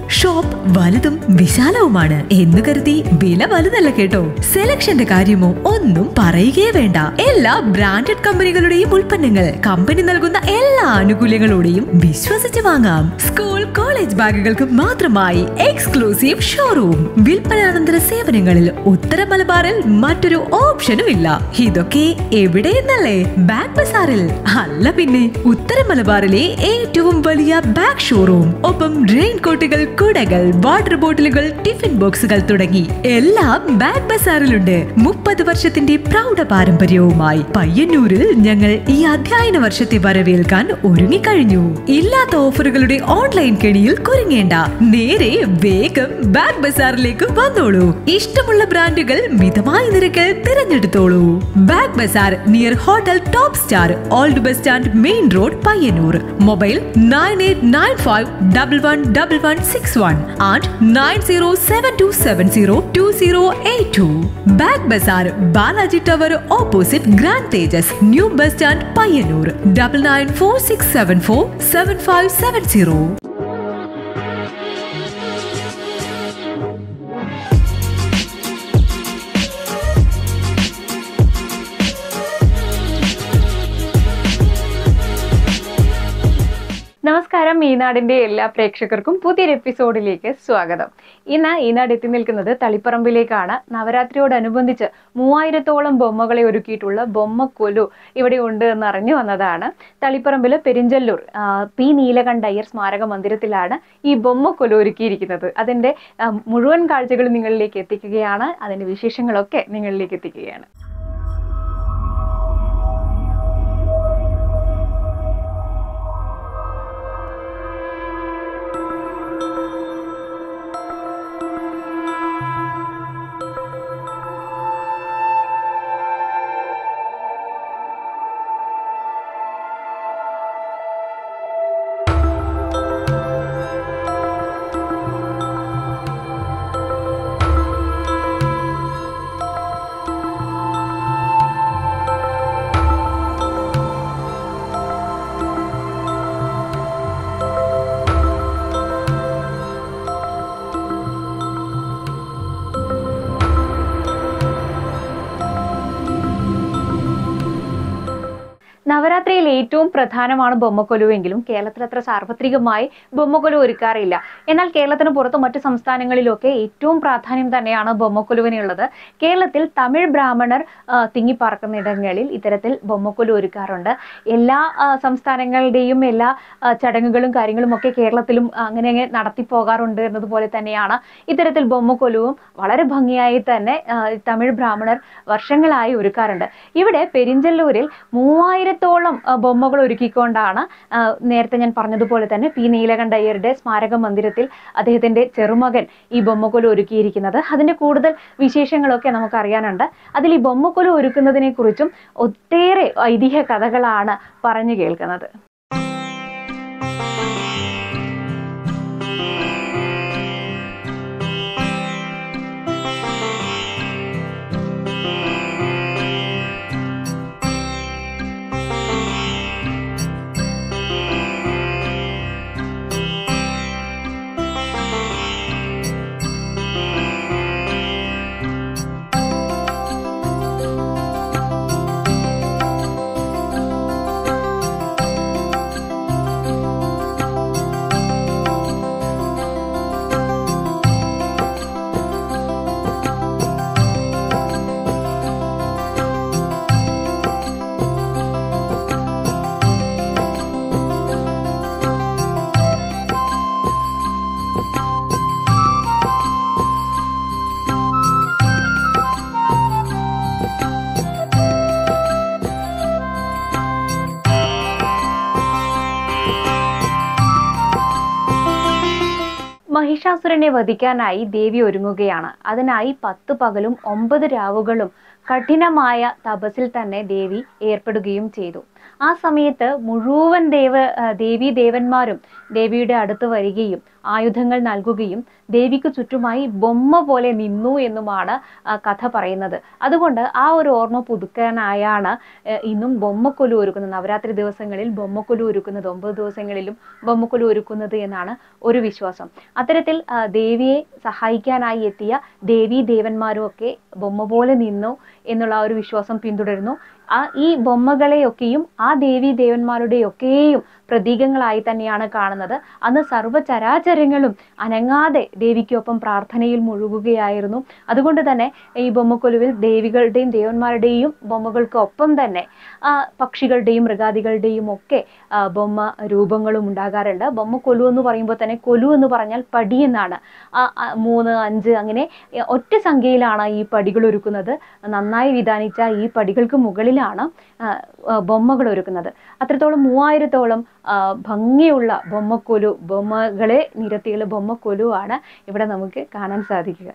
Shop വലുതും വിശാലവുമാണ് എന്ന് കരുതി വില വലുതല്ല കേട്ടോ സെലക്ഷന്റെ കാര്യമോ ഒന്നും പറയുകയേ വേണ്ട എല്ലാ ബ്രാൻഡഡ് കമ്പനികളുടെയും ഉൽപ്പന്നങ്ങൾ കമ്പനി നൽകുന്ന എല്ലാ ആനുകൂല്യങ്ങളോടെയും വിശ്വസിച്ച് വാങ്ങാം സ്കൂൾ കോളേജ് ബാഗുകൾക്ക് മാത്രമായി എക്സ്ക്ലൂസീവ് ഷോറൂം വിൽപ്പനാനന്തര സേവനങ്ങളിൽ ഉത്തര മലബാറിൽ മറ്റൊരു ഓപ്ഷനും ഇല്ല ഇതൊക്കെ എവിടെയെന്നല്ലേ ബാഗ് ബസാറിൽ അല്ല പിന്നെ ഉത്തര മലബാറിലെ ഏറ്റവും വലിയ ബാഗ് ഷോറൂം ഒപ്പം റെയിൻ കോട്ടുകൾ കുടകൾ വാട്ടർ ബോട്ടിലുകൾ ടിഫിൻ ബോക്സുകൾ തുടങ്ങി എല്ലാം ബാഗ് ബസാറിലുണ്ട് മുപ്പത് വർഷത്തിന്റെ പ്രൗഢ പാരമ്പര്യവുമായി പയ്യന്നൂരിൽ ഞങ്ങൾ ഈ അധ്യയന വർഷത്തെ വരവേൽക്കാൻ ഒരുങ്ങിക്കഴിഞ്ഞു ഇല്ലാത്ത ഓഫറുകളുടെ ഓൺലൈൻ കെണിയിൽ കുരുങ്ങേണ്ട നേരെ വേഗം ബാഗ് ബസാറിലേക്ക് വന്നോളൂ ഇഷ്ടമുള്ള ബ്രാൻഡുകൾ മിതമായ നിരക്കിൽ തിരഞ്ഞെടുത്തോളൂ bag bazaar near hotel top star old bus stand main road Payyanur mobile nine eight nine five double one double one six one and nine zero seven two seven zero two zero eight two bag bazaar Balaji tower opposite grand Tejas new bus stand Payyanur double nine four six seven four seven five seven zero നമസ്കാരം ഈനാടിന്റെ എല്ലാ പ്രേക്ഷകർക്കും പുതിയൊരു എപ്പിസോഡിലേക്ക് സ്വാഗതം ഇന്ന് ഈനാട് എത്തി നിൽക്കുന്നത് തളിപ്പറമ്പിലേക്കാണ് നവരാത്രിയോടനുബന്ധിച്ച് മൂവായിരത്തോളം ബൊമ്മകളെ ഒരുക്കിയിട്ടുള്ള ബൊമ്മക്കൊലു ഇവിടെ ഉണ്ട് എന്ന് അറിഞ്ഞു വന്നതാണ് തളിപ്പറമ്പില് പെരിഞ്ചല്ലൂർ ആ, പി നീലകണ്ഠയ്യർ സ്മാരക മന്ദിരത്തിലാണ് ഈ ബൊമ്മക്കൊലു ഒരുക്കിയിരിക്കുന്നത് അതിന്റെ ആ, മുഴുവൻ കാഴ്ചകളും നിങ്ങളിലേക്ക് എത്തിക്കുകയാണ് അതിന്റെ വിശേഷങ്ങളൊക്കെ നിങ്ങളിലേക്ക് എത്തിക്കുകയാണ് നവരാത്രിയിൽ ഏറ്റവും പ്രധാനമാണ് ബൊമ്മക്കൊലുവെങ്കിലും കേരളത്തിൽ അത്ര സാർവത്രികമായി ബൊമ്മക്കൊലു ഒരുക്കാറില്ല എന്നാൽ കേരളത്തിന് പുറത്ത് മറ്റു സംസ്ഥാനങ്ങളിലൊക്കെ ഏറ്റവും പ്രാധാന്യം തന്നെയാണ് ബൊമ്മക്കൊലുവിനുള്ളത് കേരളത്തിൽ തമിഴ് ബ്രാഹ്മണർ ആ, തിങ്ങിപ്പാർക്കുന്നിടങ്ങളിൽ ഇത്തരത്തിൽ ബൊമ്മക്കൊലു ഒരുക്കാറുണ്ട് എല്ലാ ആ, സംസ്ഥാനങ്ങളുടെയും എല്ലാ ആ, ചടങ്ങുകളും കാര്യങ്ങളും ഒക്കെ കേരളത്തിലും അങ്ങനെ അങ്ങ് നടത്തി പോകാറുണ്ട് എന്നതുപോലെ തന്നെയാണ് ഇത്തരത്തിൽ ബൊമ്മക്കൊലുവും വളരെ ഭംഗിയായി തന്നെ ആ, തമിഴ് ബ്രാഹ്മണർ വർഷങ്ങളായി ഒരുക്കാറുണ്ട് ഇവിടെ പെരിഞ്ചല്ലൂരിൽ മൂവായിരത്തോളം ആ, ബൊമ്മകൾ ഒരുക്കിക്കൊണ്ടാണ് ആ, നേരത്തെ ഞാൻ പറഞ്ഞതുപോലെ തന്നെ പി നീലകണ്ഠയ്യരുടെ സ്മാരക മന്ദിരത്തിൽ അദ്ദേഹത്തിന്റെ ചെറുമകൻ ഈ ബൊമ്മക്കൊലു ഒരുക്കിയിരിക്കുന്നത് അതിന്റെ കൂടുതൽ വിശേഷങ്ങളൊക്കെ നമുക്ക് അറിയാനുണ്ട് അതിൽ ഈ ബൊമ്മക്കൊലു ഒരുക്കുന്നതിനെ കുറിച്ചും ഒട്ടേറെ ഐതിഹ്യ കഥകളാണ് പറഞ്ഞു കേൾക്കുന്നത് മഹിഷാസുരനെ വധിക്കാനായി ദേവി ഒരുങ്ങുകയാണ് അതിനായി പത്ത് പകലും ഒമ്പത് രാവുകളും കഠിനമായ തപസ്സിൽ തന്നെ ദേവി ഏർപ്പെടുകയും ചെയ്തു ആ സമയത്ത് മുഴുവൻ ദേവ ആ, ദേവീ ദേവന്മാരും ദേവിയുടെ അടുത്ത് വരികയും ആയുധങ്ങൾ നൽകുകയും ദേവിക്ക് ചുറ്റുമായി ബൊമ്മ പോലെ നിന്നു എന്നുമാണ് ആ, കഥ പറയുന്നത് അതുകൊണ്ട് ആ ഒരു ഓർമ്മ പുതുക്കാനായാണ് ഏഹ്, ഇന്നും ബൊമ്മക്കൊലു ഒരുക്കുന്നത് നവരാത്രി ദിവസങ്ങളിൽ ബൊമ്മക്കൊലു ഒരുക്കുന്നത് ഒമ്പത് ദിവസങ്ങളിലും ബൊമ്മക്കൊലു ഒരുക്കുന്നത് എന്നാണ് ഒരു വിശ്വാസം അത്തരത്തിൽ ആ, ദേവിയെ സഹായിക്കാനായി എത്തിയ ദേവീ ദേവന്മാരും ഒക്കെ ബൊമ്മ പോലെ നിന്നു എന്നുള്ള ആ ഒരു വിശ്വാസം പിന്തുടരുന്നു ആ ഈ ബൊമ്മകളെയൊക്കെയും ആ ദേവീ ദേവന്മാരുടെയൊക്കെയും പ്രതീകങ്ങളായി തന്നെയാണ് കാണുന്നത് അന്ന് സർവ്വചരാചരങ്ങളും അനങ്ങാതെ ദേവിക്കൊപ്പം പ്രാർത്ഥനയിൽ മുഴുകുകയായിരുന്നു അതുകൊണ്ട് തന്നെ ഈ ബൊമ്മക്കൊലുവിൽ ദേവികളുടെയും ദേവന്മാരുടെയും ബൊമ്മകൾക്കൊപ്പം തന്നെ ആ, പക്ഷികളുടെയും മൃഗാദികളുടെയും ഒക്കെ ആ, ബൊമ്മ രൂപങ്ങളും ഉണ്ടാകാറുണ്ട് ബൊമ്മക്കൊലു എന്ന് പറയുമ്പോൾ തന്നെ കൊലു എന്ന് പറഞ്ഞാൽ പടി എന്നാണ് ആ, ആ, മൂന്ന് അഞ്ച് അങ്ങനെ എ, ഒറ്റ സംഖ്യയിലാണ് ഈ പടികൾ ഒരുക്കുന്നത് നന്നായി വിധാനിച്ച ഈ പടികൾക്ക് മുകളിലാണ് ആ, ആ, ബൊമ്മകൾ ഒരുക്കുന്നത് അത്രത്തോളം മൂവായിരത്തോളം ആ, ഭംഗിയുള്ള ബൊമ്മക്കൊലു ബൊമ്മകളെ നിരത്തിയുള്ള ബൊമ്മക്കൊലു ആണ് ഇവിടെ നമുക്ക് കാണാൻ സാധിക്കുക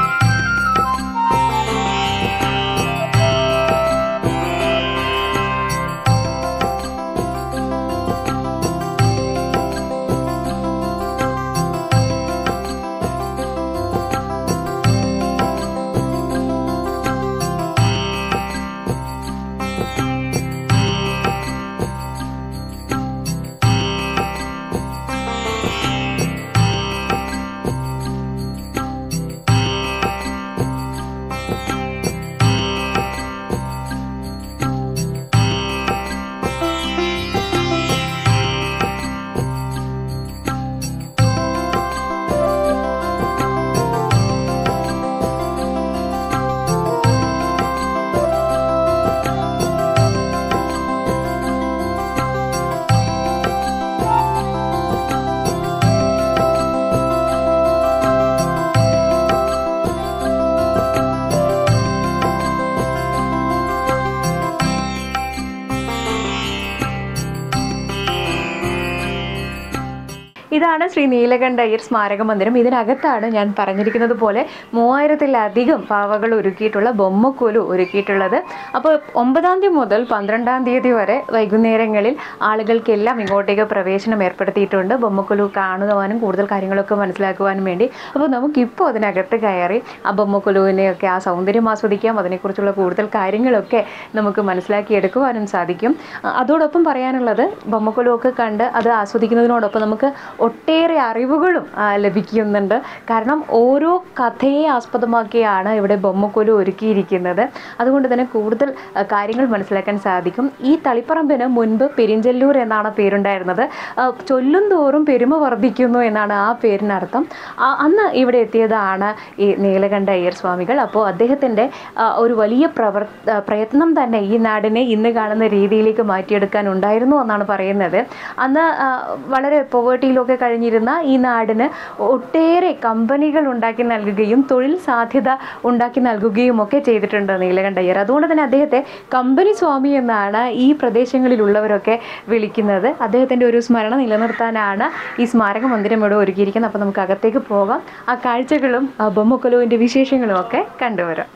ഇതാണ് ശ്രീ നീലകണ്ഠ അയ്യർ സ്മാരക മന്ദിരം ഇതിനകത്താണ് ഞാൻ പറഞ്ഞിരിക്കുന്നത് പോലെ മൂവായിരത്തിലധികം പാവകൾ ഒരുക്കിയിട്ടുള്ള ബൊമ്മക്കൊലു ഒരുക്കിയിട്ടുള്ളത് അപ്പോൾ ഒമ്പതാം തീയതി മുതൽ പന്ത്രണ്ടാം തീയതി വരെ വൈകുന്നേരങ്ങളിൽ ആളുകൾക്കെല്ലാം ഇങ്ങോട്ടേക്ക് പ്രവേശനം ഏർപ്പെടുത്തിയിട്ടുണ്ട് ബൊമ്മക്കൊലു കാണുവാനും കൂടുതൽ കാര്യങ്ങളൊക്കെ മനസ്സിലാക്കുവാനും വേണ്ടി അപ്പോൾ നമുക്കിപ്പോൾ അതിനകത്ത് കയറി ആ ബൊമ്മക്കൊലുവിനെയൊക്കെ ആ സൗന്ദര്യം ആസ്വദിക്കാം അതിനെക്കുറിച്ചുള്ള കൂടുതൽ കാര്യങ്ങളൊക്കെ നമുക്ക് മനസ്സിലാക്കിയെടുക്കുവാനും സാധിക്കും അ- അതോടൊപ്പം പറയാനുള്ളത് ബൊമ്മക്കൊലു ഒക്കെ കണ്ട് അത് ആസ്വദിക്കുന്നതിനോടൊപ്പം നമുക്ക് ഒട്ടേറെ അറിവുകളും ആ, ലഭിക്കുന്നുണ്ട് കാരണം ഓരോ കഥയെ ആസ്പദമാക്കിയാണ് ഇവിടെ ബൊമ്മക്കൊലു ഒരുക്കിയിരിക്കുന്നത് അതുകൊണ്ട് തന്നെ കൂടുതൽ ആ, കാര്യങ്ങൾ മനസ്സിലാക്കാൻ സാധിക്കും ഈ തളിപ്പറമ്പിന് മുൻപ് പെരിഞ്ചല്ലൂർ എന്നാണ് പേരുണ്ടായിരുന്നത് ആ, ചൊല്ലും തോറും പെരുമ വർദ്ധിക്കുന്നു എന്നാണ് ആ പേരിനർത്ഥം ആ, അന്ന് ഇവിടെ എത്തിയതാണ് ഈ നീലകണ്ഠ അയ്യർ സ്വാമികൾ അപ്പോൾ അദ്ദേഹത്തിൻ്റെ ആ, ഒരു വലിയ പ്രവർ ആ, പ്രയത്നം തന്നെ ഈ നാടിനെ ഇന്ന് കാണുന്ന രീതിയിലേക്ക് മാറ്റിയെടുക്കാൻ ഉണ്ടായിരുന്നു എന്നാണ് പറയുന്നത് അന്ന് ആ, വളരെ പോവേർട്ടിയിലൊക്കെ കഴിഞ്ഞിരുന്ന ഈ നാടിന് ഒട്ടേറെ കമ്പനികൾ ഉണ്ടാക്കി നൽകുകയും തൊഴിൽ സാധ്യത ഉണ്ടാക്കി നൽകുകയും ഒക്കെ ചെയ്തിട്ടുണ്ട് നീലകണ്ഠയ്യർ അതുകൊണ്ട് തന്നെ അദ്ദേഹത്തെ കമ്പനി സ്വാമി എന്നാണ് ഈ പ്രദേശങ്ങളിലുള്ളവരൊക്കെ വിളിക്കുന്നത് അദ്ദേഹത്തിൻ്റെ ഒരു സ്മരണ നിലനിർത്താനാണ് ഈ സ്മാരക മന്ദിരം ഇവിടെ ഒരുക്കിയിരിക്കുന്നത് അപ്പോൾ നമുക്ക് അകത്തേക്ക് പോകാം ആ കാഴ്ചകളും ആ ബൊമ്മക്കൊലുവിൻ്റെ വിശേഷങ്ങളും ഒക്കെ കണ്ടുവരാം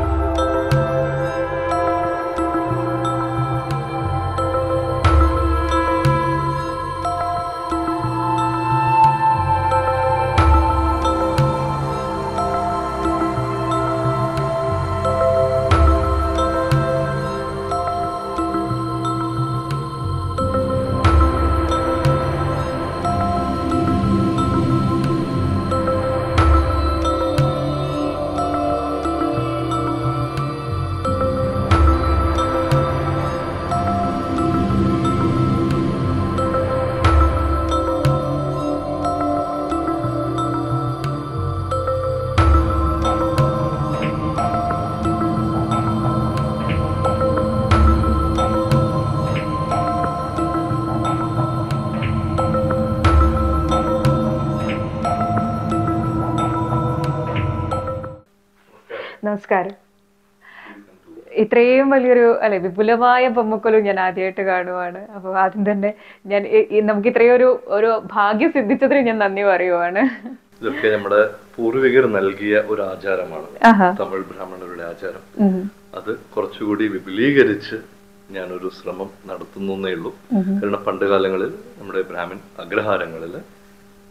നമസ്കാരം ഇത്രയും വലിയൊരു അല്ലെ വിപുലമായ ബൊമ്മക്കൊലു ഞാൻ ആദ്യമായിട്ട് കാണുവാണ് അപ്പോൾ ആദ്യം തന്നെ ഞാൻ ഈ- ഈ നമുക്ക് ഇത്രയും ഒരു ഒരു ഭാഗ്യം സിദ്ധിച്ചതിന് ഞാൻ നന്ദി പറയുവാണ് ഇതൊക്കെ നമ്മുടെ പൂർവികർ നൽകിയ ഒരു ആചാരമാണ് ആഹാ തമിഴ് ബ്രാഹ്മണരുടെ ആചാരം ഉം. അത് കുറച്ചുകൂടി വിപുലീകരിച്ച് ഞാനൊരു ശ്രമം നടത്തുന്നേ ഉള്ളൂ കാരണം പണ്ട് കാലങ്ങളിൽ നമ്മുടെ ബ്രാഹ്മിൻ അഗ്രഹാരങ്ങളിൽ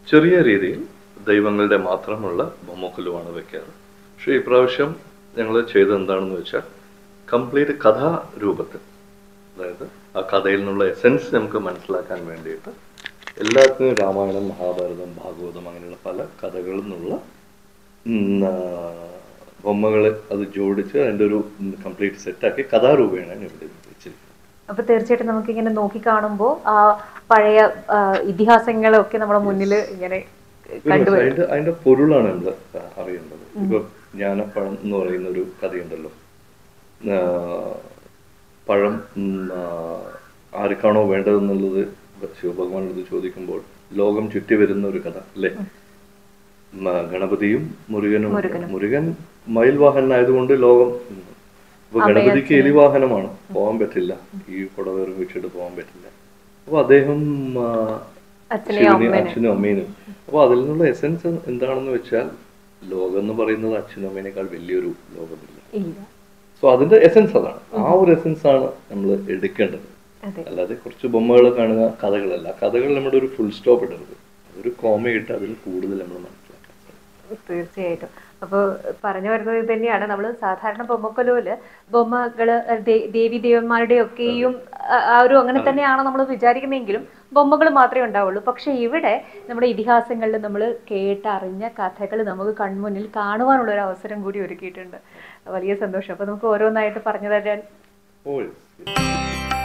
ചെറിയ രീതിയിൽ ദൈവങ്ങളുടെ മാത്രമുള്ള ബൊമ്മക്കുലുവാണ് വെക്കാറ് പക്ഷേ ഇപ്രാവശ്യം ഞങ്ങൾ ചെയ്തത് എന്താണെന്ന് വെച്ചാൽ കംപ്ലീറ്റ് കഥാരൂപത്തിൽ അതായത് ആ കഥയിൽ നിന്നുള്ള എസെൻസ് നമുക്ക് മനസ്സിലാക്കാൻ വേണ്ടിയിട്ട് എല്ലാത്തിനും രാമായണം മഹാഭാരതം ഭാഗവതം അങ്ങനെയുള്ള പല കഥകളിൽ നിന്നുള്ള ഉം, ആ, ബൊമ്മകളെ അത് ജോഡിച്ച് അതിൻ്റെ ഒരു കംപ്ലീറ്റ് സെറ്റാക്കി കഥാരൂപേണയാണ് ഇവിടെ വെച്ചിരിക്കുന്നത് അപ്പൊ തീർച്ചയായിട്ടും നമുക്ക് ഇങ്ങനെ നോക്കി കാണുമ്പോൾ ആ പഴയ ആ, ഇതിഹാസങ്ങളൊക്കെ നമ്മുടെ മുന്നിൽ ഇങ്ങനെ കണ്ടുവരും അതിന്റെ അതിന്റെ പൊരുളാണ് നമ്മൾ അറിയേണ്ടത് ഇപ്പൊ ജ്ഞാനപ്പഴം എന്ന് പറയുന്ന ഒരു കഥയുണ്ടല്ലോ ആ, പഴം ഉം, ആ, ആർക്കാണോ വേണ്ടതെന്നുള്ളത് ശിവഭഗവാനോട് ചോദിക്കുമ്പോൾ ലോകം ചുറ്റി വരുന്ന ഒരു കഥ അല്ലേ ഉം, ആ, ഗണപതിയും മുരുകനും മുരുകനും. മുരുകൻ മയിൽ വാഹനായതുകൊണ്ട് ലോകം ഉം. അപ്പൊ ഗണപതിക്ക് എലിവാഹനമാണ് പോകാൻ പറ്റില്ല ഈ കുടവേറും വെച്ചിട്ട് പോകാൻ പറ്റില്ല അപ്പൊ അദ്ദേഹം ആ, അച്ഛനെയും ശിവനെയും അമ്മേനെയും. അച്ഛനും അമ്മേനും അപ്പൊ അതിൽ നിന്നുള്ള എസെൻസ് എന്താണെന്ന് വെച്ചാൽ ലോകം എന്ന് പറയുന്നത് അച്ഛനും അമ്മേനേക്കാൾ വലിയൊരു ലോകമില്ല ഇല്ല സോ അതിന്റെ എസെൻസ് അതാണ് ആ ഒരു എസെൻസ് ആണ് നമ്മൾ എടുക്കേണ്ടത് അതെ അല്ലാതെ കുറച്ച് ബൊമ്മകൾ കാണുക കഥകളല്ല കഥകൾ നമ്മുടെ ഒരു ഫുൾ സ്റ്റോപ്പ് ഇടരുത് ഒരു കോമയിട്ട് അതിൽ കൂടുതൽ നമ്മൾ മനസ്സിലാക്കാൻ ശ്രമിക്കണം. തീർച്ചയായിട്ടും അപ്പോൾ പറഞ്ഞു വരുന്നത് ഇത് തന്നെയാണ് നമ്മൾ സാധാരണ ബൊമ്മക്കൊലുവില് ബൊമ്മകള് ദേ- ദേവി ദേവന്മാരുടെ ഒക്കെയും ആ- ആ ഒരു അങ്ങനെ തന്നെയാണ് നമ്മൾ വിചാരിക്കുന്നതെങ്കിലും ബൊമ്മകൾ മാത്രമേ ഉണ്ടാവുള്ളൂ പക്ഷെ ഇവിടെ നമ്മുടെ ഇതിഹാസങ്ങളിൽ നമ്മൾ കേട്ടറിഞ്ഞ കഥകൾ നമുക്ക് കൺമുന്നിൽ കാണുവാനുള്ള ഒരു അവസരം കൂടി ഒരുക്കിയിട്ടുണ്ട് വലിയ സന്തോഷം അപ്പോൾ നമുക്ക് ഓരോന്നായിട്ട് പറഞ്ഞു തരാൻ ഓ yes.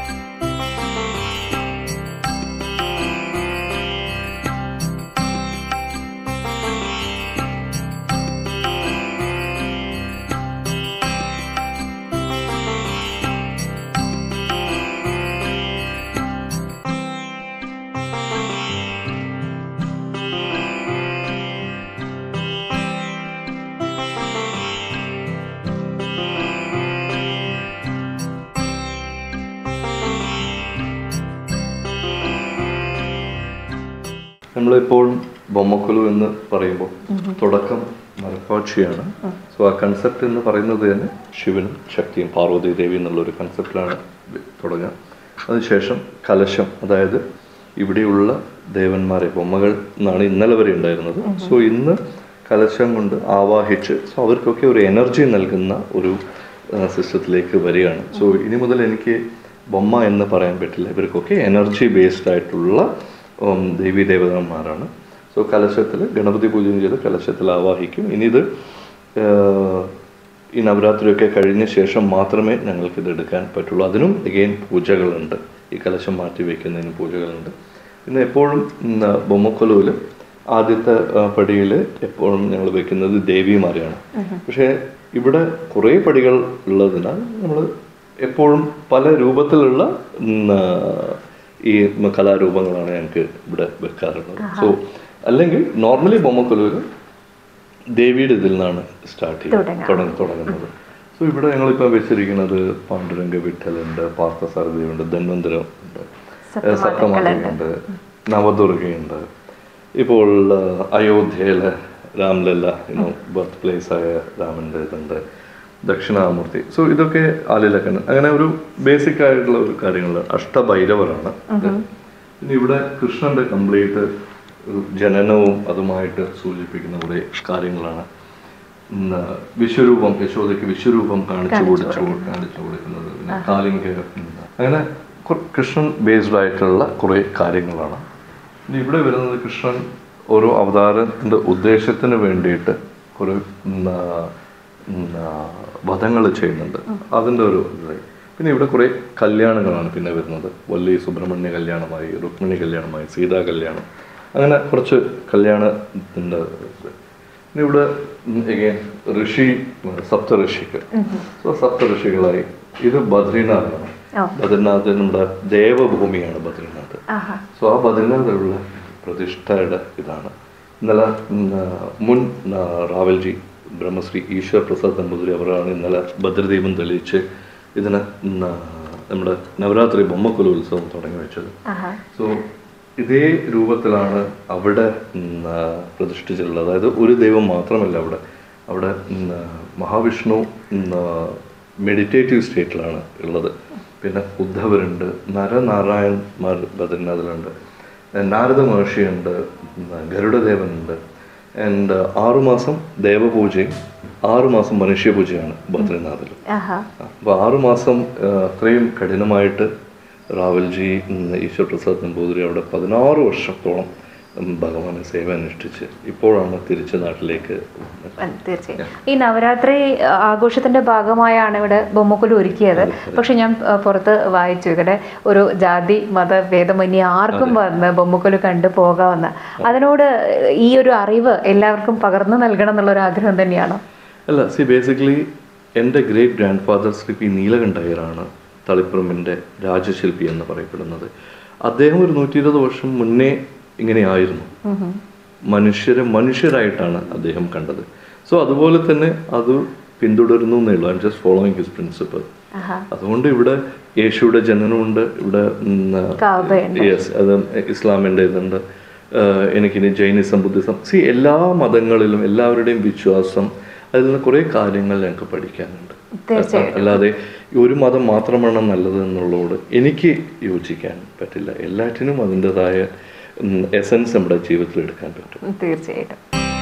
നമ്മളിപ്പോഴും ബൊമ്മക്കുലു എന്ന് പറയുമ്പോൾ തുടക്കം മരപ്പാക്ഷിയാണ് സോ ആ കൺസെപ്റ്റ് എന്ന് പറയുന്നത് തന്നെ ശിവനും ശക്തിയും പാർവതി ദേവി എന്നുള്ള ഒരു കൺസെപ്റ്റിലാണ് തുടങ്ങുക അതിനുശേഷം കലശം അതായത് ഇവിടെയുള്ള ദേവന്മാരെ ബൊമ്മകൾ എന്നാണ് ഇന്നലെ വരെ ഉണ്ടായിരുന്നത് സോ ഇന്ന് കലശം കൊണ്ട് ആവാഹിച്ച് സോ അവർക്കൊക്കെ ഒരു എനർജി നൽകുന്ന ഒരു സിസ്റ്റത്തിലേക്ക് വരികയാണ് സോ ഇനി മുതൽ എനിക്ക് ബൊമ്മ എന്ന് പറയാൻ പറ്റില്ല ഇവർക്കൊക്കെ എനർജി ബേസ്ഡ് ആയിട്ടുള്ള ഉം, ദേവീ ദേവതന്മാരാണ് സോ കലശത്തിൽ ഗണപതി പൂജ ചെയ്ത് കലശത്തിൽ ആവാഹിക്കും ഇനി ഇത് ആഹ്, ഈ നവരാത്രിയൊക്കെ കഴിഞ്ഞ ശേഷം മാത്രമേ ഞങ്ങൾക്ക് ഇത് എടുക്കാൻ പറ്റുള്ളൂ അതിനും എഗെയിൻ പൂജകളുണ്ട് ഈ കലശം മാറ്റി വയ്ക്കുന്നതിന് പൂജകളുണ്ട് പിന്നെ എപ്പോഴും ഉം, ബൊമ്മക്കൊലുവിൽ ആദ്യത്തെ പടിയിൽ എപ്പോഴും ഞങ്ങൾ വെക്കുന്നത് ദേവിമാരെയാണ് പക്ഷേ ഇവിടെ കുറേ പടികൾ ഉള്ളതിനാൽ നമ്മൾ എപ്പോഴും പല രൂപത്തിലുള്ള ഉം, ആ, ഈ കലാരൂപങ്ങളാണ് ഞങ്ങൾക്ക് ഇവിടെ വെക്കാറുള്ളത് സോ അല്ലെങ്കിൽ നോർമലി ബൊമ്മക്കൊലുവിൽ ദേവിയുടെ ഇതിൽ നിന്നാണ് സ്റ്റാർട്ട് തുടങ്ങാം. ചെയ്യുന്നത് തുടങ്ങുന്നത് സോ ഇവിടെ ഞങ്ങളിപ്പോൾ വെച്ചിരിക്കുന്നത് പാണ്ഡുരംഗ വിഠലുണ്ട് പാർത്ഥസാരഥിയുണ്ട് ധന്വന്തരം ഉണ്ട് സപ്തമാതൃക്കളുണ്ട്. സപ്തമാതൃകളുണ്ട് നവദുർഗയുണ്ട് ഇപ്പോൾ ആ, അയോധ്യയിലെ രാംലല്ല യുനോ ബർത്ത് പ്ലേസ് ആയ രാമൻ്റെ ഇതുണ്ട് ദക്ഷിണാമൂർത്തി സോ ഇതൊക്കെ ആലിലക്കൻ അങ്ങനെ ഒരു ബേസിക് ആയിട്ടുള്ള ഒരു കാര്യങ്ങൾ അഷ്ടഭൈരവരാണ് ഇത്. പിന്നെ ഇവിടെ കൃഷ്ണന്റെ കംപ്ലീറ്റ് ജനനവും അതുമായിട്ട് സൂചിപ്പിക്കുന്ന കുറേ കാര്യങ്ങളാണ് ഉം, ആ, വിശ്വരൂപം യശോദയ്ക്ക് വിശ്വരൂപം കാണിച്ചു കൊടുച്ചു കാണിച്ചു കൊടുക്കുന്നത് പിന്നെ കാലിംഗ ഉം, അങ്ങനെ കു- കൃഷ്ണൻ ബേസ്ഡ് ആയിട്ടുള്ള കുറേ കാര്യങ്ങളാണ് ഇനി ഇവിടെ വരുന്നത് കൃഷ്ണൻ ഓരോ അവതാരത്തിൻ്റെ ഉദ്ദേശത്തിന് വേണ്ടിയിട്ട് കുറേ വധങ്ങൾ ചെയ്യുന്നുണ്ട് അതിൻ്റെ ഒരു ഇത് പിന്നെ ഇവിടെ കുറേ കല്യാണങ്ങളാണ് പിന്നെ വരുന്നത് വല്ലി സുബ്രഹ്മണ്യ കല്യാണമായി രുക്മിണി കല്യാണമായി സീതാ കല്യാണം അങ്ങനെ കുറച്ച് കല്യാണത്തിൻ്റെ ഇത്. പിന്നെ ഇവിടെ എഗെയിൻ ഋഷി സപ്ത ഋഷിക്ക് സോ സപ്ത ഋഷികളായി ഇത് ബദ്രീനാഥാണ് ഓ. ബദ്രീനാഥ് നമ്മുടെ ദേവഭൂമിയാണ് ബദ്രീനാഥ് ആഹാ സോ ആ ബദ്രീനാഥുള്ള പ്രതിഷ്ഠയുടെ ഇതാണ് ഇന്നലെ ഉം, ആ, മുൻ ആ, റാവൽജി ബ്രഹ്മശ്രീ ഈശ്വർ പ്രസാദ് നമ്പൂതിരി അവരാണ് ഇന്നലെ ഭദ്രദീപം തെളിയിച്ച് ഇതിന് ഉം, ആ, നമ്മുടെ നവരാത്രി ബൊമ്മക്കൊലു ഉത്സവം തുടങ്ങി വെച്ചത് ആഹാ സോ ഇതേ രൂപത്തിലാണ് അവിടെ ഉം, ആ, പ്രതിഷ്ഠിച്ചിട്ടുള്ളത് അതായത് ഒരു ദൈവം മാത്രമല്ല അവിടെ അവിടെ ഉം, ആ, മഹാവിഷ്ണു മെഡിറ്റേറ്റീവ് സ്റ്റേറ്റിലാണ് ഉള്ളത് പിന്നെ ഉദ്ധവരുണ്ട് നരനാരായൺമാർ ബദ്രീനാഥിലുണ്ട് നാരദ മഹർഷിയുണ്ട് ഗരുഡദേവനുണ്ട് ആൻഡ് ആറുമാസം ദേവപൂജയും ആറുമാസം മനുഷ്യപൂജയാണ് ബദ്രിനാഥിൽ ആഹാ അപ്പോൾ ആറുമാസം ആ, അത്രയും കഠിനമായിട്ട് റാവൽജി ഉം, ഈശ്വർ പ്രസാദ് നമ്പൂതിരി അവിടെ പതിനാറ് വർഷത്തോളം ഉം, ഭഗവാനെ സേവ അനുഷ്ഠിച്ച് ഇപ്പോഴാണ് തിരിച്ച് നാട്ടിലേക്ക് വന്നത്. ഉം, തീർച്ചയായും ഈ നവരാത്രി ആ, ആഘോഷത്തിന്റെ ഭാഗമായാണ് ഇവിടെ ബൊമ്മക്കുലു ഒരുക്കിയത് പക്ഷെ ഞാൻ ആ, പുറത്ത് വായിച്ചു ഇവിടെ ഒരു ജാതി മത ഭേദമന്യേ ആർക്കും വന്ന് ബൊമ്മക്കുലു കണ്ടു പോകാമെന്ന് അതിനോട് ഈ ഒരു അറിവ് എല്ലാവർക്കും പകർന്നു നൽകണം എന്നുള്ള ഒരു ആഗ്രഹം തന്നെയാണ് അല്ല സി ബേസിക്കലി എൻ്റെ great grand father Shri P നീലകണ്ഠയ്യറാണ് തളിപ്പറമ്പിൻ്റെ രാജശില്പി എന്ന് പറയപ്പെടുന്നത് അദ്ദേഹം ഒരു നൂറ്റി ഇരുപത് വർഷം മുന്നേ ഇങ്ങനെയായിരുന്നു മനുഷ്യരെ മനുഷ്യരായിട്ടാണ് അദ്ദേഹം കണ്ടത് സോ അതുപോലെ തന്നെ അത് പിന്തുടരുന്നു എന്നേ ഉള്ളൂ I just following his principle ആഹാ അതുകൊണ്ട് ഇവിടെ യേശുവിടെ ജനനമുണ്ട് ഇവിടെ കാബയുണ്ട്. യെസ് അത് ഇസ്ലാമിൻ്റെ ഇതുണ്ട് ആഹ് എനിക്കിനി ജൈനിസം ബുദ്ധിസം സി എല്ലാ മതങ്ങളിലും എല്ലാവരുടെയും വിശ്വാസം അതിൽ നിന്ന് കുറേ കാര്യങ്ങൾ ഞങ്ങൾക്ക് പഠിക്കാനുണ്ട് തീർച്ചയായിട്ടും. അല്ലാതെ ഈ ഒരു മതം മാത്രമാണ് നല്ലത് എന്നുള്ളതോട് എനിക്ക് യോജിക്കാൻ പറ്റില്ല എല്ലാറ്റിനും അതിൻ്റെതായ എസൻസ് നമ്മുടെ ജീവിതത്തിൽ എടുക്കാൻ പറ്റും തീർച്ചയായിട്ടും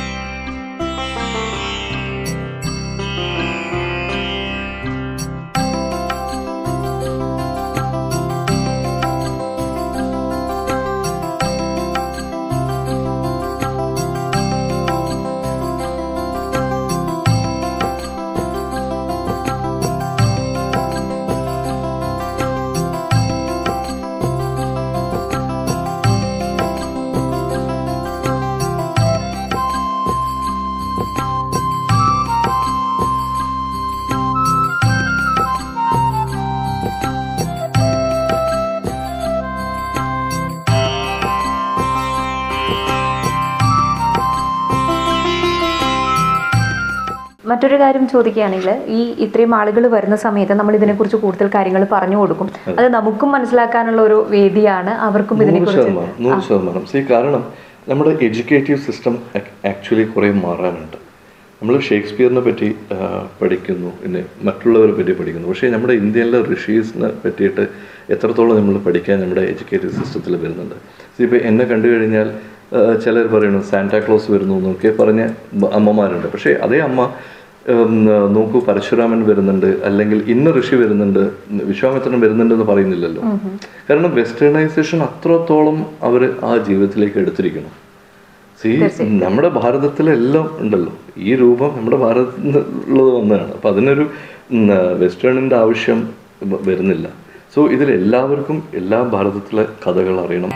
മറ്റൊരു കാര്യം ചോദിക്കുകയാണെങ്കിൽ ഈ ഇത്രയും ആളുകൾ വരുന്ന സമയത്ത് നമ്മൾ ഇതിനെക്കുറിച്ച് കൂടുതൽ കാര്യങ്ങൾ പറഞ്ഞു കൊടുക്കും അത് നമുക്കും മനസ്സിലാക്കാനുള്ള ഒരു വേദിയാണ് അവർക്കും നൂറ് ഇതിനെക്കുറിച്ച് ശതമാനം നൂറ് ശതമാനം സി കാരണം നമ്മുടെ എഡ്യൂക്കേറ്റീവ് സിസ്റ്റം ആക്ച്വലി കുറേ മാറാനുണ്ട് നമ്മൾ ഷേക്സ്പിയറിനെ പറ്റി ആ, പഠിക്കുന്നു പിന്നെ മറ്റുള്ളവരെ പറ്റി പഠിക്കുന്നു പക്ഷേ നമ്മുടെ ഇന്ത്യയിലെ ഋഷീസിനെ പറ്റിയിട്ട് എത്രത്തോളം നമ്മൾ പഠിക്കാൻ നമ്മുടെ എഡ്യൂക്കേറ്റീവ് സിസ്റ്റത്തിൽ വരുന്നുണ്ട് സി ഇപ്പോൾ എന്നെ കണ്ടു കഴിഞ്ഞാൽ ചിലർ പറയുന്നു സാന്റാക്ലോസ് വരുന്നു എന്നൊക്കെ പറഞ്ഞ ബ- അമ്മമാരുണ്ട് പക്ഷേ അതേ അമ്മ ഉം, നോക്കൂ പരശുരാമൻ വരുന്നുണ്ട് അല്ലെങ്കിൽ ഇന്ന ഋഷി വരുന്നുണ്ട് വിശ്വാമിത്രൻ വരുന്നുണ്ട് എന്ന് പറയുന്നില്ലല്ലോ കാരണം വെസ്റ്റേണൈസേഷൻ അത്രത്തോളം അവർ ആ ജീവിതത്തിലേക്ക് എടുത്തിരിക്കുന്നു സി നമ്മുടെ ഭാരതത്തിലെല്ലാം ഉണ്ടല്ലോ ഈ രൂപം നമ്മുടെ ഭാരതത്തിൽ നിന്നുള്ളത് വന്നതാണ് അപ്പം അതിനൊരു ഉം, വെസ്റ്റേണിൻ്റെ ആവശ്യം വ- വരുന്നില്ല സോ ഇതിൽ എല്ലാവർക്കും എല്ലാ ഭാരതത്തിലെ കഥകൾ അറിയണം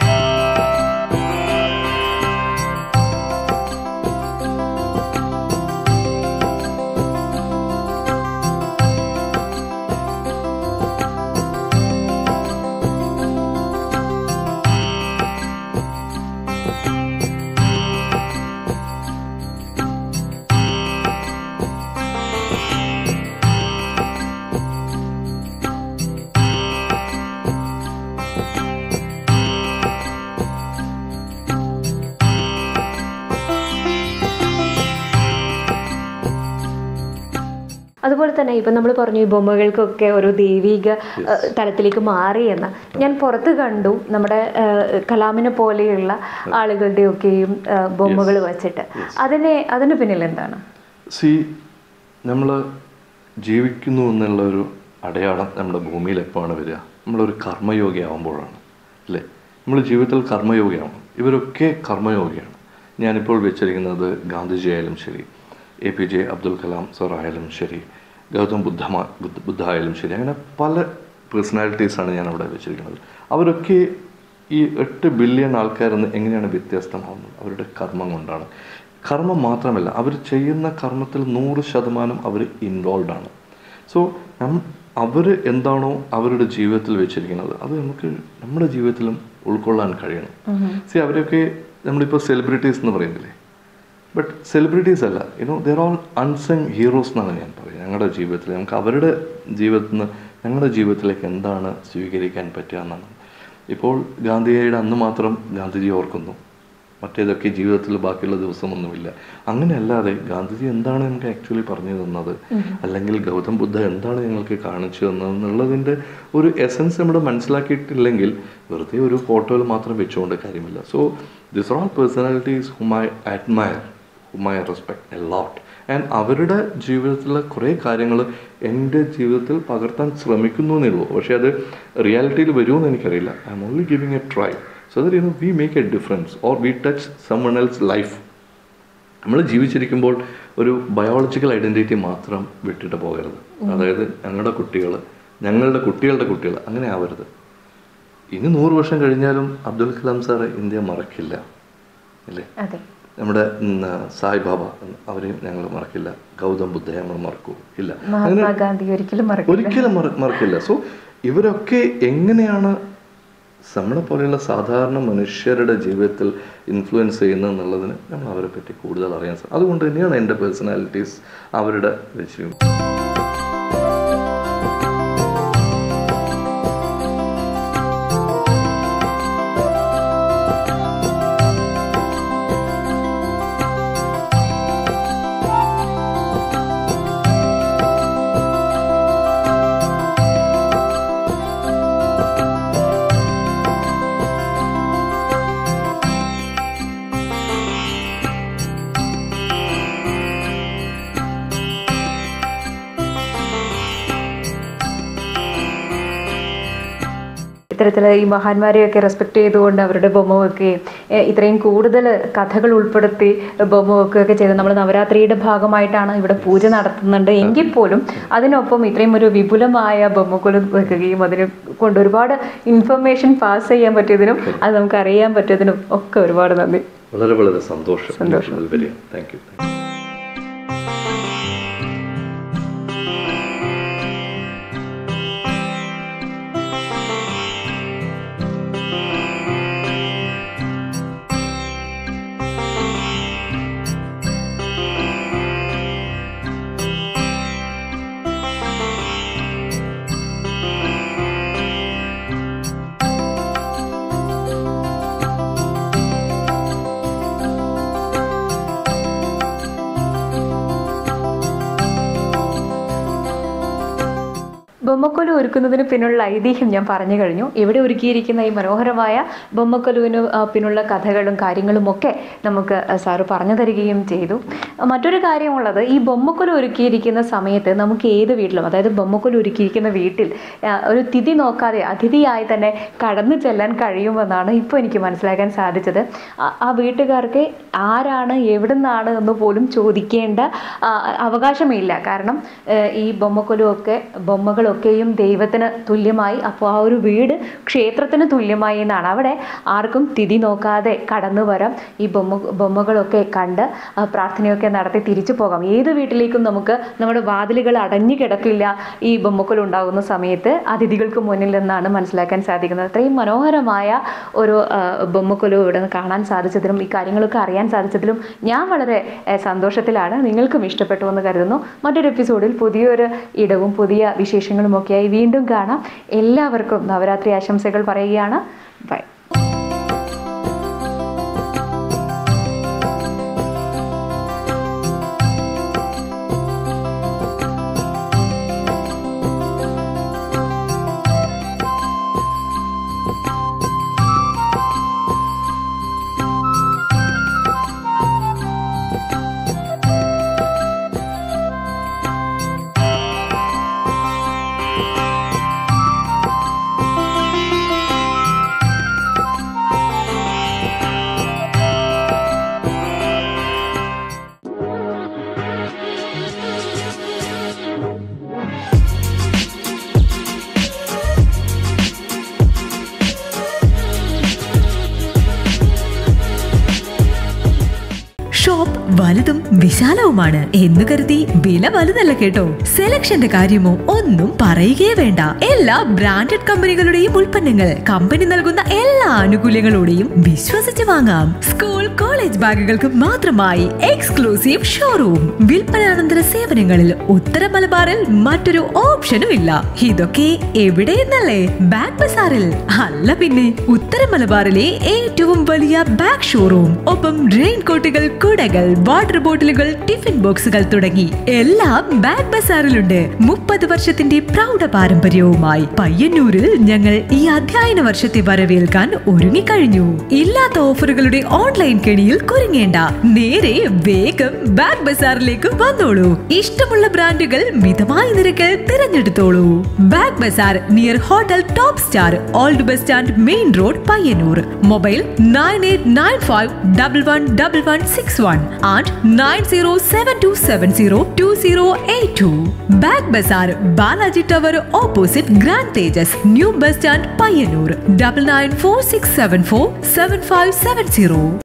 അതുപോലെ തന്നെ ഇപ്പം നമ്മൾ പറഞ്ഞു ഈ ബൊമ്മകൾക്കൊക്കെ ഒരു ദൈവിക ഏഹ്, തലത്തിലേക്ക് മാറി എന്ന് ഞാൻ പുറത്ത് കണ്ടു നമ്മുടെ ഏഹ്, കലാമിനെ പോലെയുള്ള ആളുകളുടെയൊക്കെയും ബൊമ്മകൾ വച്ചിട്ട് അതിനെ അതിന് പിന്നിൽ എന്താണ് സി നമ്മൾ ജീവിക്കുന്നു എന്നുള്ള ഒരു അടയാളം നമ്മുടെ ഭൂമിയിൽ എപ്പോഴാണ് വരിക നമ്മളൊരു കർമ്മയോഗി ആവുമ്പോഴാണ് അല്ലേ നമ്മൾ ജീവിതത്തിൽ കർമ്മയോഗിയാവണം ഇവരൊക്കെ കർമ്മയോഗിയാണ് ഞാനിപ്പോൾ വെച്ചിരിക്കുന്നത് ഗാന്ധിജി ആയാലും ശരി A P J Abdul Kalam sir ആയാലും ശരി ഗൗതം ബുദ്ധമ ബുദ്ധ ബുദ്ധ ആയാലും ശരി അങ്ങനെ പല പേഴ്സണാലിറ്റീസാണ് ഞാൻ അവിടെ വെച്ചിരിക്കുന്നത് അവരൊക്കെ ഈ എട്ട് ബില്യൺ ആൾക്കാരെന്ന് എങ്ങനെയാണ് വ്യത്യസ്തമാവുന്നത് അവരുടെ കർമ്മം കൊണ്ടാണ് കർമ്മം മാത്രമല്ല അവർ ചെയ്യുന്ന കർമ്മത്തിൽ നൂറ് ശതമാനം അവർ ഇൻവോൾവ് ആണ് സോ നം അവർ എന്താണോ അവരുടെ ജീവിതത്തിൽ വെച്ചിരിക്കുന്നത് അത് നമുക്ക് നമ്മുടെ ജീവിതത്തിലും ഉൾക്കൊള്ളാൻ കഴിയണം സി അവരൊക്കെ നമ്മളിപ്പോൾ സെലിബ്രിറ്റീസ് എന്ന് പറയുന്നില്ലേ ബട്ട് സെലിബ്രിറ്റീസ് അല്ല you know they're all unsung heroes എന്നാണ് ഞാൻ പറയുന്നത് ഞങ്ങളുടെ ജീവിതത്തിൽ നമുക്ക് അവരുടെ ജീവിതത്തിൽ നിന്ന് ഞങ്ങളുടെ ജീവിതത്തിലേക്ക് എന്താണ് സ്വീകരിക്കാൻ പറ്റുക എന്നാണ് ഇപ്പോൾ ഗാന്ധിജിയുടെ അന്ന് മാത്രം ഗാന്ധിജി ഓർക്കുന്നു മറ്റേതൊക്കെ ജീവിതത്തിൽ ബാക്കിയുള്ള ദിവസമൊന്നുമില്ല അങ്ങനെയല്ലാതെ ഗാന്ധിജി എന്താണ് നമുക്ക് ആക്ച്വലി പറഞ്ഞു തന്നത് അല്ലെങ്കിൽ ഗൗതം ബുദ്ധ എന്താണ് ഞങ്ങൾക്ക് കാണിച്ചു തന്നത് എന്നുള്ളതിൻ്റെ ഒരു എസൻസ് നമ്മൾ മനസ്സിലാക്കിയിട്ടില്ലെങ്കിൽ വെറുതെ ഒരു ഫോട്ടോയിൽ മാത്രം വെച്ചുകൊണ്ട് കാര്യമില്ല so this are all personalities hmm I admire hmm I respect a lot and അവരുടെ ജീവിതത്തിലെ കുറേ കാര്യങ്ങൾ എൻ്റെ ജീവിതത്തിൽ പകർത്താൻ ശ്രമിക്കുന്നു എന്നേ ഉള്ളൂ പക്ഷേ അത് റിയാലിറ്റിയിൽ വരുമെന്ന് എനിക്കറിയില്ല I'm only giving a try so that you know we make a difference or we touch someone else's life നമ്മൾ ജീവിച്ചിരിക്കുമ്പോൾ ഒരു ബയോളജിക്കൽ ഐഡൻറ്റിറ്റി മാത്രം വിട്ടിട്ട് പോകരുത് അതായത് ഞങ്ങളുടെ കുട്ടികൾ ഞങ്ങളുടെ കുട്ടികളുടെ കുട്ടികൾ അങ്ങനെ ആവരുത് ഇനി നൂറ് വർഷം കഴിഞ്ഞാലും അബ്ദുൽ കലാം സാറ് ഇന്ത്യ മറക്കില്ല അല്ലേ അതെ നമ്മുടെ ഉം, സായിബാബ അവരെയും ഞങ്ങൾ മറക്കില്ല ഗൗതം ബുദ്ധയെ നമ്മൾ മറക്കൂ ഇല്ല അങ്ങനെ മഹാത്മാഗാന്ധി ഒരിക്കലും മറക്കില്ല ഒരിക്കലും മറ- മറക്കില്ല സോ ഇവരൊക്കെ എങ്ങനെയാണ് നമ്മളെ പോലെയുള്ള സാധാരണ മനുഷ്യരുടെ ജീവിതത്തിൽ ഇൻഫ്ലുവൻസ് ചെയ്യുന്നത് എന്നുള്ളതിന് നമ്മൾ അവരെ പറ്റി കൂടുതൽ അറിയാൻ സാധിക്കും അതുകൊണ്ട് തന്നെയാണ് എൻ്റെ പേഴ്സണാലിറ്റീസ് അവരുടെ വെച്ച് ഇത്തരത്തിൽ ഈ മഹാന്മാരെയൊക്കെ റെസ്പെക്ട് ചെയ്തുകൊണ്ട് അവരുടെ ബൊമ്മ വെക്കുകയും ഏഹ് ഇത്രയും കൂടുതൽ കഥകൾ ഉൾപ്പെടുത്തി ബൊമ്മ വെക്കുകയൊക്കെ ചെയ്ത് നമ്മൾ നവരാത്രിയുടെ ഭാഗമായിട്ടാണ് ഇവിടെ പൂജ നടത്തുന്നുണ്ട് എങ്കിൽ പോലും അതിനൊപ്പം ഇത്രയും ഒരു വിപുലമായ ബൊമ്മക്കുലം വെക്കുകയും അതിനെ കൊണ്ട് ഒരുപാട് ഇൻഫർമേഷൻ പാസ് ചെയ്യാൻ പറ്റിയതിനും അത് നമുക്ക് അറിയാൻ പറ്റിയതിനും ഒക്കെ ഒരുപാട് നന്ദി വളരെ വളരെ സന്തോഷം സന്തോഷം വരിക താങ്ക് യു ബൊമ്മക്കൊലു ഒരുക്കുന്നതിന് പിന്നുള്ള ഐതിഹ്യം ഞാൻ പറഞ്ഞു കഴിഞ്ഞു ഇവിടെ ഒരുക്കിയിരിക്കുന്ന ഈ മനോഹരമായ ബൊമ്മക്കൊലുവിന് ആ, പിന്നുള്ള കഥകളും കാര്യങ്ങളും ഒക്കെ നമുക്ക് ആ, സാറ് പറഞ്ഞു തരികയും ചെയ്തു ആ, മറ്റൊരു കാര്യമുള്ളത് ഈ ബൊമ്മക്കൊലു ഒരുക്കിയിരിക്കുന്ന സമയത്ത് നമുക്ക് ഏത് വീട്ടിലും അതായത് ബൊമ്മക്കൊലു ഒരുക്കിയിരിക്കുന്ന വീട്ടിൽ ആ, ഒരു തിഥി നോക്കാതെ അതിഥിയായി തന്നെ കടന്നു ചെല്ലാൻ കഴിയുമെന്നാണ് ഇപ്പോൾ എനിക്ക് മനസ്സിലാക്കാൻ സാധിച്ചത് ആ- ആ വീട്ടുകാർക്ക് ആരാണ് എവിടുന്നാണ് എന്ന് പോലും ചോദിക്കേണ്ട ആ, അവകാശമില്ല കാരണം ഏഹ്, ഈ ബൊമ്മക്കൊലുമൊക്കെ ബൊമ്മകളൊക്കെയും ദൈവത്തിന് തുല്യമായി അപ്പോൾ ആ ഒരു വീട് ക്ഷേത്രത്തിന് തുല്യമായി എന്നാണ് അവിടെ ആർക്കും തിഥി നോക്കാതെ കടന്നു വരാം ഈ ബൊമ്മ ബൊമ്മകളൊക്കെ കണ്ട് ആ, പ്രാർത്ഥനയൊക്കെ നടത്തി തിരിച്ചു പോകാം ഏത് വീട്ടിലേക്കും നമുക്ക് നമ്മുടെ വാതിലുകൾ അടഞ്ഞു കിടക്കില്ല ഈ ബൊമ്മക്കൊൽ ഉണ്ടാകുന്ന സമയത്ത് അതിഥികൾക്ക് മുന്നിൽ നിന്നാണ് മനസ്സിലാക്കാൻ സാധിക്കുന്നത് അത്രയും മനോഹരമായ ഒരു ആ, ബൊമ്മക്കൊലു ഇവിടെ നിന്ന് കാണാൻ സാധിച്ചതിലും ഈ കാര്യങ്ങളൊക്കെ അറിയാൻ സാധിച്ചതിലും ഞാൻ വളരെ ഏ, സന്തോഷത്തിലാണ് നിങ്ങൾക്കും ഇഷ്ടപ്പെട്ടു എന്ന് കരുതുന്നു മറ്റൊരു എപ്പിസോഡിൽ പുതിയൊരു ഇടവും പുതിയ വിശേഷങ്ങളും ഒക്കെയായി വീണ്ടും കാണാം എല്ലാവർക്കും നവരാത്രി ആശംസകൾ പറയുകയാണ് ബൈ വിശാലവുമാണ് എന്ന് കരുതി വില വലുതല്ല കേട്ടോ സെലക്ഷന്റെ കാര്യമോ ഒന്നും പറയുകയേ വേണ്ട എല്ലാ ബ്രാൻഡഡ് കമ്പനികളുടെയും ഉൽപ്പന്നങ്ങൾ കമ്പനി നൽകുന്ന എല്ലാ ആനുകൂല്യങ്ങളോടെയും വിശ്വസിച്ച് വാങ്ങാം സ്കൂൾ കോളേജ് ബാഗുകൾക്ക് മാത്രമായി എക്സ്ക്ലൂസീവ് ഷോറൂം വിൽപ്പനാനന്തര സേവനങ്ങളിൽ ഉത്തര മലബാറിൽ മറ്റൊരു ഓപ്ഷനും ഇല്ല ഇതൊക്കെ എവിടെയെന്നല്ലേ ബാഗ് ബസാറിൽ അല്ല പിന്നെ ഉത്തര മലബാറിലെ ഏറ്റവും വലിയ ബാഗ് ഷോറൂം ഒപ്പം റെയിൻ കോട്ടുകൾ കുടകൾ വാട്ടർ ബോട്ടിലുകൾ ടിഫിൻ ബോക്സുകൾ തുടങ്ങി എല്ലാം ബാഗ് ബസാറിലുണ്ട് മുപ്പത് വർഷത്തിന്റെ പ്രൗഢ പാരമ്പര്യവുമായി പയ്യന്നൂരിൽ ഞങ്ങൾ ഈ അധ്യയന വർഷത്തെ വരവേൽക്കാൻ ഒരുങ്ങിക്കഴിഞ്ഞു ഇല്ലാത്ത ഓഫറുകളുടെ ഓൺലൈൻ കെണിയിൽ കുരുങ്ങേണ്ട നേരെ വേഗം ബാഗ് ബസാറിലേക്ക് വന്നോളൂ ഇഷ്ടമുള്ള ബ്രാൻഡുകൾ മിതമായ നിരക്കിൽ തിരഞ്ഞെടുത്തോളൂ bag bazaar near hotel top star old bus stand main road Payyanur mobile nine eight nine five double one double one six one and nine zero seven two seven zero two zero eight two bag bazaar Balaji tower opposite grand Tejas new bus stand Payyanur double nine four six seven four seven five seven zero